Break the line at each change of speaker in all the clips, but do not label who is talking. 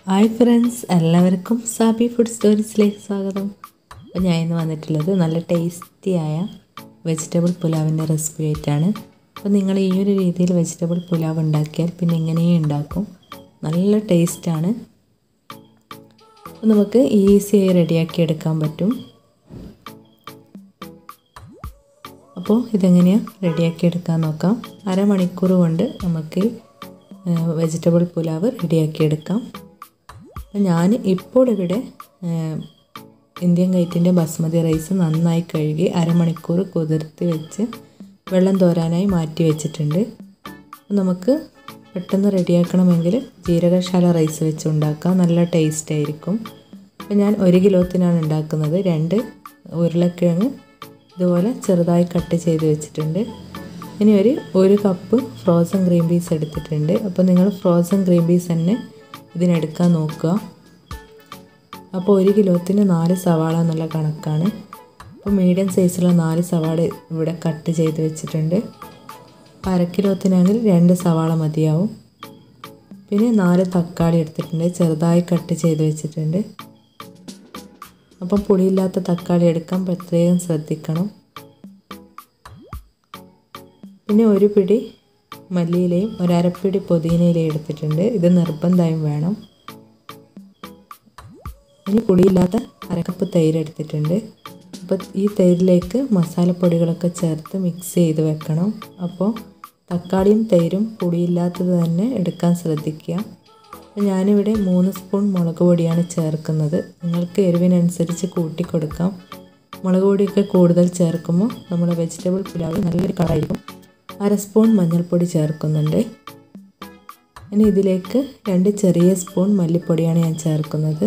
hi friends എല്ലാവർക്കും Sabi food സ്റ്റോറീസിലേക്ക് സ്വാഗതം അപ്പോൾ ഞാൻ ഇന്ന് വന്നിട്ടുള്ളത് നല്ല ടേസ്റ്റിയായ വെജിറ്റബിൾ പുലാവിൻ്റെ റെസിപ്പി ആയിട്ടാണ് അപ്പോൾ നിങ്ങൾ ഈ ഒരു രീതിയിൽ വെജിറ്റബിൾ പുലാവ് ഉണ്ടാക്കിയാൽ പിന്നെ ഇങ്ങനെയും ഉണ്ടാക്കും നല്ല ടേസ്റ്റാണ് അപ്പോൾ നമുക്ക് ഈസിയായി റെഡിയാക്കി എടുക്കാൻ പറ്റും അപ്പോൾ ഇതെങ്ങനെയാണ് റെഡിയാക്കി എടുക്കാൻ നോക്കാം അരമണിക്കൂർ കൊണ്ട് നമുക്ക് വെജിറ്റബിൾ പുലാവ് റെഡിയാക്കി എടുക്കാം അപ്പം ഞാൻ ഇപ്പോൾ ഇവിടെ ഇന്ത്യൻ ഗൈറ്റിൻ്റെ ബസ്മതി റൈസ് നന്നായി കഴുകി അരമണിക്കൂർ കുതിർത്തി വെച്ച് വെള്ളം തോരാനായി മാറ്റി വെച്ചിട്ടുണ്ട് നമുക്ക് പെട്ടെന്ന് റെഡിയാക്കണമെങ്കിൽ ജീരകശാല റൈസ് വെച്ച് ഉണ്ടാക്കാം നല്ല ടേസ്റ്റ് ആയിരിക്കും അപ്പം ഞാൻ ഒരു കിലോത്തിനാണ് ഉണ്ടാക്കുന്നത് രണ്ട് ഉരുളക്കിഴങ്ങ് ഇതുപോലെ ചെറുതായി കട്ട് ചെയ്ത് വെച്ചിട്ടുണ്ട് ഇനി ഒരു ഒരു കപ്പ് ഫ്രോസൺ ഗ്രീൻ പീസ് എടുത്തിട്ടുണ്ട് അപ്പോൾ നിങ്ങൾ ഫ്രോസൺ ഗ്രീൻ പീസ് തന്നെ ഇതിനെടുക്കാൻ നോക്കുക അപ്പോൾ ഒരു കിലോത്തിന് നാല് സവാള എന്നുള്ള കണക്കാണ് അപ്പോൾ മീഡിയം സൈസുള്ള നാല് സവാള ഇവിടെ കട്ട് ചെയ്ത് വെച്ചിട്ടുണ്ട് അര കിലോത്തിനാണെങ്കിൽ രണ്ട് സവാള മതിയാവും പിന്നെ നാല് തക്കാളി എടുത്തിട്ടുണ്ട് ചെറുതായി കട്ട് ചെയ്ത് വെച്ചിട്ടുണ്ട് അപ്പം പുളിയില്ലാത്ത തക്കാളി എടുക്കാൻ പ്രത്യേകം ശ്രദ്ധിക്കണം പിന്നെ ഒരു പിടി മല്ലിയിലയും ഒരരപ്പിടി പുതിനയിലയും എടുത്തിട്ടുണ്ട് ഇത് നിർബന്ധമായും വേണം ഇനി പുളിയില്ലാത്ത അരക്കപ്പ് തൈര് എടുത്തിട്ടുണ്ട് അപ്പോൾ ഈ തൈരിലേക്ക് മസാലപ്പൊടികളൊക്കെ ചേർത്ത് മിക്സ് ചെയ്ത് വെക്കണം അപ്പോൾ തക്കാളിയും തൈരും പുളിയില്ലാത്തത് തന്നെ എടുക്കാൻ ശ്രദ്ധിക്കുക അപ്പോൾ ഞാനിവിടെ മൂന്ന് സ്പൂൺ മുളക് പൊടിയാണ് ചേർക്കുന്നത് നിങ്ങൾക്ക് എരിവിനനുസരിച്ച് കൂട്ടി കൊടുക്കാം മുളക് പൊടിയൊക്കെ കൂടുതൽ ചേർക്കുമ്പോൾ നമ്മുടെ വെജിറ്റബിൾ പുലാവ് നല്ലൊരു കളറായിരിക്കും അര സ്പൂൺ മഞ്ഞൾപ്പൊടി ചേർക്കുന്നുണ്ട് ഇനി ഇതിലേക്ക് രണ്ട് ചെറിയ സ്പൂൺ മല്ലിപ്പൊടിയാണ് ഞാൻ ചേർക്കുന്നത്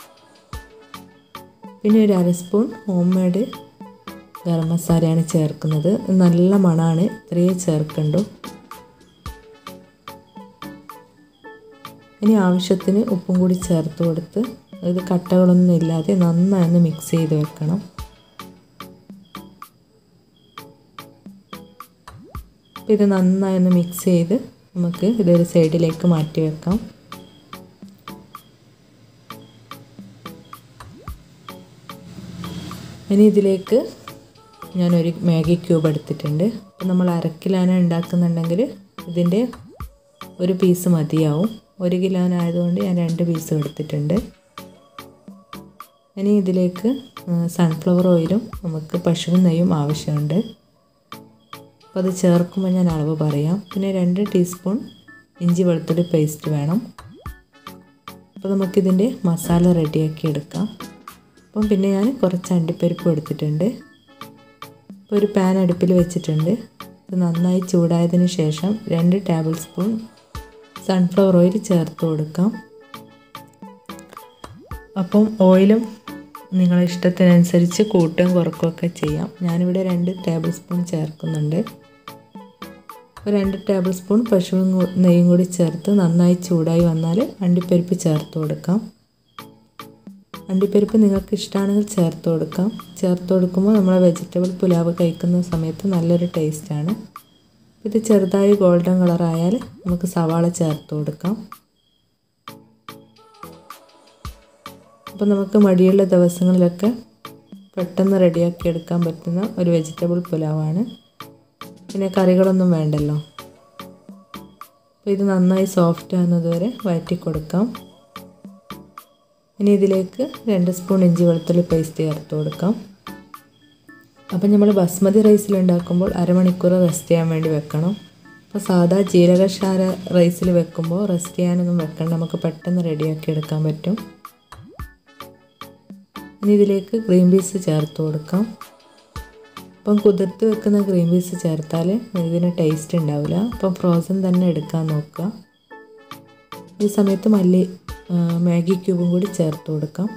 പിന്നെ ഒരു അര സ്പൂൺ ഹോം മെയ്ഡ് ഗരം മസാലയാണ് ചേർക്കുന്നത് നല്ല മണമാണ് ഇത്രയേ ചേർക്കണ്ടു ഇനി ആവശ്യത്തിന് ഉപ്പും കൂടി ചേർത്ത് കൊടുത്ത് ഇത് കട്ടകളൊന്നും ഇല്ലാതെ നന്നായി ഒന്ന് മിക്സ് ചെയ്ത് വെക്കണം ഇത് നന്നായി ഒന്ന് മിക്സ് ചെയ്ത് നമുക്ക് ഇതൊരു സൈഡിലേക്ക് മാറ്റി വെക്കാം ഇനി ഇതിലേക്ക് ഞാനൊരു മാഗി ക്യൂബ് എടുത്തിട്ടുണ്ട് അപ്പോൾ നമ്മൾ അരക്കിലാണ് ഉണ്ടാക്കുന്നുണ്ടെങ്കിൽ ഇതിൻ്റെ ഒരു പീസ് മതിയാവും ഒരു കിലോനായതുകൊണ്ട് ഞാൻ രണ്ട് പീസ് എടുത്തിട്ടുണ്ട് ഇനി ഇതിലേക്ക് സൺഫ്ലവർ ഓയിലും നമുക്ക് പശുവിൻ നെയ്യും ആവശ്യമുണ്ട് അപ്പോൾ അത് ചേർക്കുമ്പോൾ ഞാൻ അളവ് പറയാം പിന്നെ രണ്ട് ടീസ്പൂൺ ഇഞ്ചി വെളുത്തുള്ളി പേസ്റ്റ് വേണം അപ്പോൾ നമുക്കിതിൻ്റെ മസാല റെഡിയാക്കി എടുക്കാം അപ്പം പിന്നെ ഞാൻ കുറച്ച് അണ്ടിപ്പരിപ്പ് എടുത്തിട്ടുണ്ട് ഇപ്പോൾ ഒരു പാൻ അടുപ്പിൽ വെച്ചിട്ടുണ്ട് ഇത് നന്നായി ചൂടായതിന് ശേഷം രണ്ട് ടേബിൾ സ്പൂൺ സൺഫ്ലവർ ഓയിൽ ചേർത്ത് കൊടുക്കാം അപ്പം ഓയിലും നിങ്ങളെ ഇഷ്ടത്തിനനുസരിച്ച് കൂട്ടുകയും കുറക്കുകയൊക്കെ ചെയ്യാം ഞാനിവിടെ രണ്ട് ടേബിൾ സ്പൂൺ ചേർക്കുന്നുണ്ട് രണ്ട് ടേബിൾ സ്പൂൺ പശു നെയ്യും കൂടി ചേർത്ത് നന്നായി ചൂടായി വന്നാൽ അണ്ടിപ്പരിപ്പ് ചേർത്ത് കൊടുക്കാം അണ്ടിപ്പരിപ്പ് നിങ്ങൾക്ക് ഇഷ്ടമാണെങ്കിൽ ചേർത്ത് കൊടുക്കാം ചേർത്ത് കൊടുക്കുമ്പോൾ നമ്മളെ വെജിറ്റബിൾ പുലാവ് കഴിക്കുന്ന സമയത്ത് നല്ലൊരു ടേസ്റ്റാണ് ഇത് ചെറുതായി ഗോൾഡൻ കളറായാൽ നമുക്ക് സവാള ചേർത്ത് കൊടുക്കാം അപ്പോൾ നമുക്ക് മടിയുള്ള ദിവസങ്ങളിലൊക്കെ പെട്ടെന്ന് റെഡിയാക്കി എടുക്കാൻ പറ്റുന്ന ഒരു വെജിറ്റബിൾ പുലാവാണ് പിന്നെ കറികളൊന്നും വേണ്ടല്ലോ അപ്പോൾ ഇത് നന്നായി സോഫ്റ്റ് ആകുന്നതുവരെ വഴറ്റി കൊടുക്കാം ഇനി ഇതിലേക്ക് രണ്ട് സ്പൂൺ ഇഞ്ചി വെളുത്തുള്ളി പേസ്റ്റ് ചേർത്ത് കൊടുക്കാം അപ്പം നമ്മൾ ബസ്മതി റൈസിൽ ഉണ്ടാക്കുമ്പോൾ അരമണിക്കൂർ റെസ്റ്റ് ചെയ്യാൻ വേണ്ടി വെക്കണം അപ്പോൾ സാധാ ജീരകശാല റൈസിൽ വെക്കുമ്പോൾ റെസ്റ്റ് ചെയ്യാനൊന്നും വെക്കണ്ട നമുക്ക് പെട്ടെന്ന് റെഡിയാക്കി എടുക്കാൻ പറ്റും ഇനി ഇതിലേക്ക് ഗ്രീൻ പീസ് ചേർത്ത് കൊടുക്കാം അപ്പം കുതിർത്ത് വെക്കുന്ന ഗ്രീൻ പീസ് ചേർത്താൽ ഇതിന് ടേസ്റ്റ് ഉണ്ടാവില്ല അപ്പം ഫ്രോസൺ തന്നെ എടുക്കാൻ നോക്കുക ഈ സമയത്ത് മല്ലി മാഗി ക്യൂബും കൂടി ചേർത്ത് കൊടുക്കാം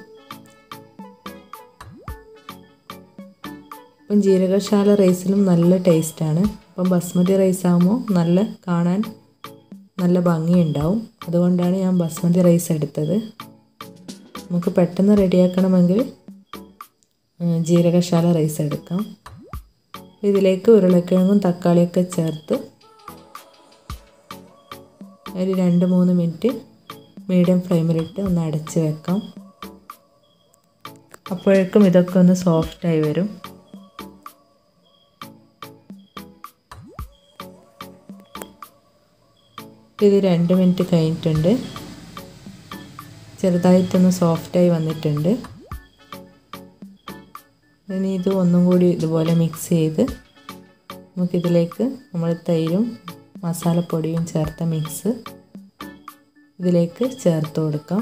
അപ്പം ജീരകശാല റൈസിലും നല്ല ടേസ്റ്റാണ് അപ്പം ബസ്മതി റൈസ് ആകുമ്പോൾ നല്ല കാണാൻ നല്ല ഭംഗിയുണ്ടാവും അതുകൊണ്ടാണ് ഞാൻ ബസ്മതി റൈസ് എടുത്തത് നമുക്ക് പെട്ടെന്ന് റെഡിയാക്കണമെങ്കിൽ ജീരകശാല റൈസ് എടുക്കാം ഇതിലേക്ക് ഉരുളക്കിഴങ്ങും തക്കാളിയൊക്കെ ചേർത്ത് ഒരു രണ്ട് മൂന്ന് മിനിറ്റ് മീഡിയം ഫ്ലെയിമിലിട്ട് ഒന്ന് അടച്ച് വെക്കാം അപ്പോഴേക്കും ഇതൊക്കെ ഒന്ന് സോഫ്റ്റായി വരും ഇത് രണ്ട് മിനിറ്റ് കഴിഞ്ഞിട്ടുണ്ട് ചെറുതായിട്ടൊന്ന് സോഫ്റ്റായി വന്നിട്ടുണ്ട് ഇനി ഇത് ഒന്നും കൂടി ഇതുപോലെ മിക്സ് ചെയ്ത് നമുക്കിതിലേക്ക് നമ്മൾ തൈരും മസാലപ്പൊടിയും ചേർത്ത മിക്സ് ഇതിലേക്ക് ചേർത്ത് കൊടുക്കാം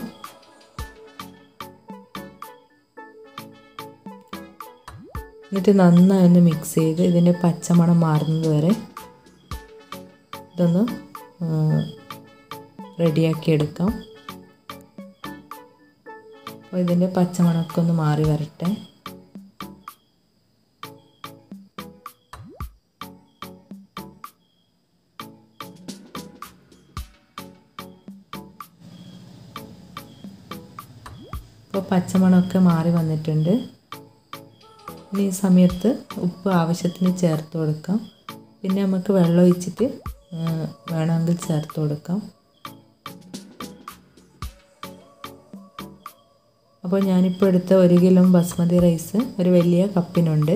എന്നിട്ട് നന്നായി ഒന്ന് മിക്സ് ചെയ്ത് ഇതിൻ്റെ പച്ചമണം മാറുന്നത് വരെ ഇതൊന്ന് റെഡിയാക്കി എടുക്കാം അപ്പോൾ ഇതിൻ്റെ പച്ചമണമൊക്കെ ഒന്ന് മാറി വരട്ടെ ഇപ്പോൾ പച്ചമണമൊക്കെ മാറി വന്നിട്ടുണ്ട് ഇനി ഈ സമയത്ത് ഉപ്പ് ആവശ്യത്തിന് ചേർത്ത് കൊടുക്കാം പിന്നെ നമുക്ക് വെള്ളം ഒഴിച്ചിട്ട് വേണമെങ്കിൽ ചേർത്ത് കൊടുക്കാം അപ്പോൾ ഞാനിപ്പോൾ എടുത്ത ഒരു കിലോ ബസ്മതി റൈസ് ഒരു വലിയ കപ്പിനുണ്ട്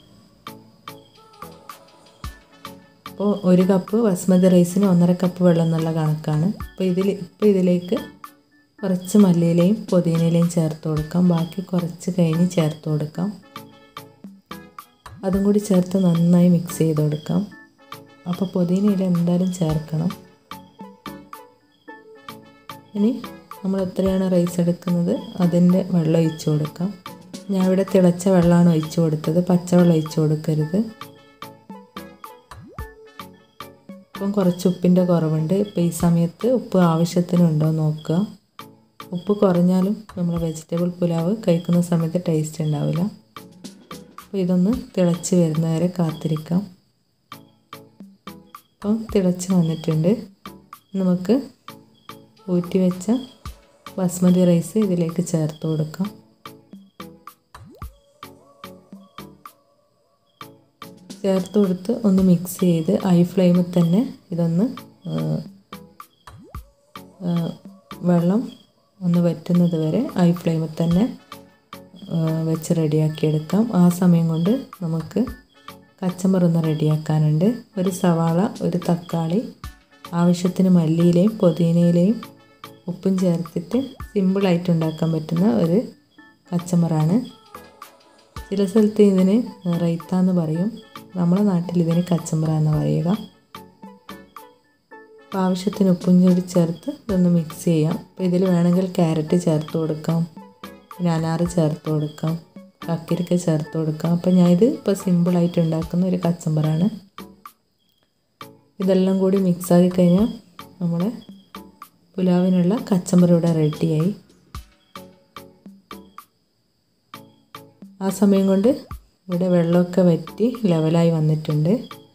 അപ്പോൾ ഒരു കപ്പ് ബസ്മതി റൈസിന് ഒന്നര കപ്പ് വെള്ളം എന്നുള്ള കണക്കാണ് അപ്പോൾ ഇതിൽ ഇപ്പോൾ ഇതിലേക്ക് കുറച്ച് മല്ലിയിലയും പുതിനയിലയും ചേർത്ത് കൊടുക്കാം ബാക്കി കുറച്ച് കഴിഞ്ഞ് ചേർത്ത് കൊടുക്കാം അതും കൂടി ചേർത്ത് നന്നായി മിക്സ് ചെയ്ത് കൊടുക്കാം അപ്പോൾ പുതിനയില എന്തായാലും ചേർക്കണം ഇനി നമ്മൾ എത്രയാണ് റൈസ് എടുക്കുന്നത് അതിൻ്റെ വെള്ളം ഒഴിച്ച് കൊടുക്കാം ഞാൻ ഇവിടെ തിളച്ച വെള്ളമാണ് ഒഴിച്ച് കൊടുത്തത് പച്ചവെള്ളം ഒഴിച്ച് കൊടുക്കരുത് ഇപ്പം കുറച്ച് ഉപ്പിൻ്റെ കുറവുണ്ട് ഇപ്പം ഈ സമയത്ത് ഉപ്പ് ആവശ്യത്തിനുണ്ടോ നോക്കുക ഉപ്പ് കുറഞ്ഞാലും നമ്മൾ വെജിറ്റബിൾ പുലാവ് കഴിക്കുന്ന സമയത്ത് ടേസ്റ്റ് ഉണ്ടാവില്ല അപ്പോൾ ഇതൊന്ന് തിളച്ച് വരുന്നവരെ കാത്തിരിക്കാം അപ്പം തിളച്ച് വന്നിട്ടുണ്ട് നമുക്ക് ഊറ്റി വെച്ച ബസ്മതി റൈസ് ഇതിലേക്ക് ചേർത്ത് കൊടുക്കാം ചേർത്ത് കൊടുത്ത് ഒന്ന് മിക്സ് ചെയ്ത് ഹൈ ഫ്ലെയിമിൽ തന്നെ ഇതൊന്ന് വെള്ളം ഒന്ന് വറ്റുന്നത് വരെ ഹൈ ഫ്ലെയിമിൽ തന്നെ വെച്ച് റെഡിയാക്കിയെടുക്കാം ആ സമയം കൊണ്ട് നമുക്ക് കച്ചമ്പർ ഒന്ന് റെഡിയാക്കാനുണ്ട് ഒരു സവാള ഒരു തക്കാളി ആവശ്യത്തിന് മല്ലിയിലയും പുതിനയിലയും ഉപ്പും ചേർത്തിട്ട് സിമ്പിളായിട്ട് ഉണ്ടാക്കാൻ പറ്റുന്ന ഒരു കച്ചമ്പറാണ് ചില സ്ഥലത്ത് ഇതിന് റൈത്ത എന്ന് പറയും നമ്മുടെ നാട്ടിൽ ഇതിന് കച്ചമ്പറ എന്ന് പറയുക അപ്പോൾ ആവശ്യത്തിന് ഉപ്പും കൂടി ചേർത്ത് ഇതൊന്ന് മിക്സ് ചെയ്യാം അപ്പോൾ ഇതിൽ വേണമെങ്കിൽ ക്യാരറ്റ് ചേർത്ത് കൊടുക്കാം പിന്നെ അനാറ് ചേർത്ത് കൊടുക്കാം കക്കിരിക്ക ചേർത്ത് കൊടുക്കാം അപ്പോൾ ഞാൻ ഇത് ഇപ്പോൾ സിമ്പിളായിട്ട് ഉണ്ടാക്കുന്ന ഒരു കച്ചമ്പറാണ് ഇതെല്ലാം കൂടി മിക്സാക്കി കഴിഞ്ഞാൽ നമ്മുടെ പുലാവിനുള്ള കച്ചമ്പർ ഇവിടെ റെഡിയായി ആ സമയം കൊണ്ട് ഇവിടെ വെള്ളമൊക്കെ വറ്റി ലെവലായി വന്നിട്ടുണ്ട്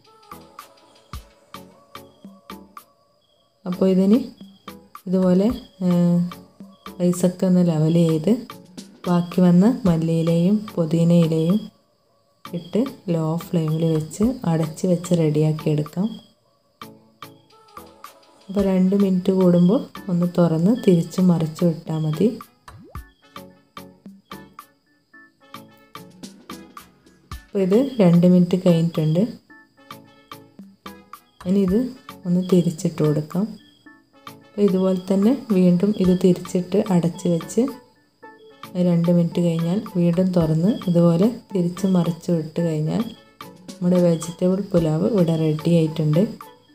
അപ്പോൾ ഇതിന് ഇതുപോലെ റൈസൊക്കെ ഒന്ന് ലെവൽ ചെയ്ത് ബാക്കി വന്ന മല്ലിയിലയും പുതിനയിലയും ഇട്ട് ലോ ഫ്ലെയിമിൽ വെച്ച് അടച്ച് വെച്ച് റെഡിയാക്കി എടുക്കാം അപ്പോൾ രണ്ട് മിനിറ്റ് കൂടുമ്പോൾ ഒന്ന് തുറന്ന് തിരിച്ച് മറിച്ച് വിട്ടാൽ മതി അപ്പോൾ ഇത് രണ്ട് മിനിറ്റ് കഴിഞ്ഞിട്ടുണ്ട് ഇനി ഇത് ഒന്ന് തിരിച്ചിട്ട് കൊടുക്കാം അപ്പോൾ ഇതുപോലെ തന്നെ വീണ്ടും ഇത് തിരിച്ചിട്ട് അടച്ച് വെച്ച് രണ്ട് മിനിറ്റ് കഴിഞ്ഞാൽ വീണ്ടും തുറന്ന് ഇതുപോലെ തിരിച്ച് മറിച്ച് വിട്ട് കഴിഞ്ഞാൽ നമ്മുടെ വെജിറ്റബിൾ പുലാവ് ഇവിടെ റെഡി ആയിട്ടുണ്ട്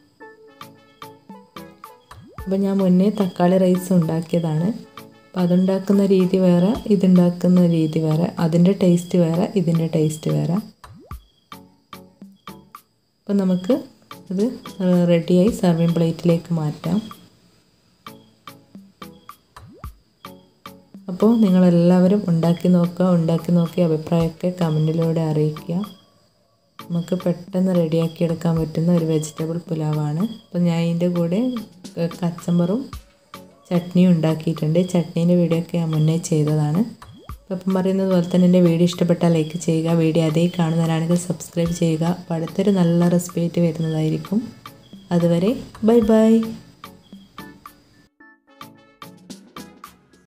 അപ്പോൾ ഞാൻ മുന്നേ തക്കാളി റൈസ് ഉണ്ടാക്കിയതാണ് അപ്പോൾ അതുണ്ടാക്കുന്ന രീതി വേറെ ഇതുണ്ടാക്കുന്ന രീതി വേറെ അതിൻ്റെ ടേസ്റ്റ് വേറെ ഇതിൻ്റെ ടേസ്റ്റ് വേറെ അപ്പോൾ നമുക്ക് ഇത് റെഡിയായി സർവിങ് പ്ലേറ്റിലേക്ക് മാറ്റാം അപ്പോൾ നിങ്ങളെല്ലാവരും ഉണ്ടാക്കി നോക്കുക ഉണ്ടാക്കി നോക്കിയ അഭിപ്രായമൊക്കെ കമൻറ്റിലൂടെ അറിയിക്കുക നമുക്ക് പെട്ടെന്ന് റെഡിയാക്കി എടുക്കാൻ പറ്റുന്ന ഒരു വെജിറ്റബിൾ പുലാവാണ് അപ്പോൾ ഞാൻ ഇതിൻ്റെ കൂടെ കച്ചമ്പറും ചട്നിയും ഉണ്ടാക്കിയിട്ടുണ്ട് ചട്നീൻ്റെ വീഡിയോ ഒക്കെ ഞാൻ മുന്നേ ചെയ്തതാണ് അപ്പോൾ ഇപ്പം പറയുന്നത് പോലെ തന്നെ എൻ്റെ വീഡിയോ ഇഷ്ടപ്പെട്ടാൽ ലൈക്ക് ചെയ്യുക വീഡിയോ അതേ കാണുന്നവരാണെങ്കിൽ സബ്സ്ക്രൈബ് ചെയ്യുക അപ്പോൾ അടുത്തൊരു നല്ല റെസിപ്പി ആയിട്ട് വരുന്നതായിരിക്കും അതുവരെ ബൈ ബൈ